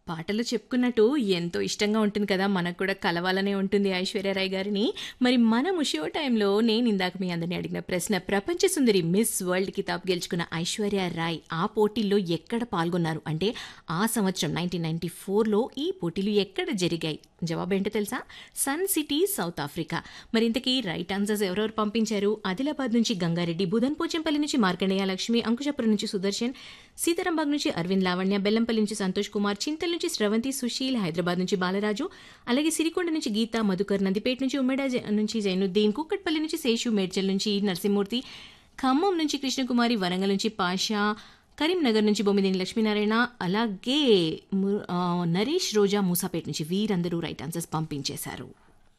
పాటలు చెప్పుకున్నట్టు ఎంతో ఇష్టంగా ఉంటుంది కదా మనకు కూడా కలవాలనే ఉంటుంది ఐశ్వర్యరాయ్ గారిని మరి మన షో టైంలో నేను ఇందాక మీ అందరిని అడిగిన ప్రశ్న ప్రపంచ సుందరి మిస్ వరల్డ్ కితాబ్ గెలుచుకున్న ఐశ్వర్య రాయ్ ఆ పోటీల్లో ఎక్కడ పాల్గొన్నారు అంటే ఆ సంవత్సరం నైన్టీన్ నైన్టీ ఫోర్లో ఈ పోటీలు ఎక్కడ జరిగాయి జవాబు ఏంటో తెలుసా సన్ సిటీ సౌత్ ఆఫ్రికా మరి ఇంతకీ రైట్ ఆన్సర్స్ ఎవరెవరు పంపించారు ఆదిలాబాద్ నుంచి గంగారెడ్డి బుధన్ పోచంపల్లి నుంచి మార్కండేయ లక్ష్మి అంకుశపురం నుంచి సుదర్శన్ సీతారాంబాగ్ నుంచి అరవింద్ లావణ్య బెల్లంపల్లి నుంచి సంతోష్ కుమార్ చింతల్ నుంచి స్రవంతి సుశీల్ హైదరాబాద్ నుంచి బాలరాజు అలాగే సిరికొండ నుంచి గీత మధుకర్ నందిపేట నుంచి ఉమ్మేడ జై- నుంచి జైనుద్దీన్ కుక్కట్పల్లి నుంచి శేషు మేడ్చల్ నుంచి నరసింహమూర్తి ఖమ్మం నుంచి కృష్ణకుమారి వరంగల్ నుంచి పాషా కరీంనగర్ నుంచి బొమ్మిదేని లక్ష్మీనారాయణ అలాగే ము- ఆ, నరేష్ రోజా మూసాపేట నుంచి వీరందరూ రైట్ ఆన్సర్స్ పంపించేశారు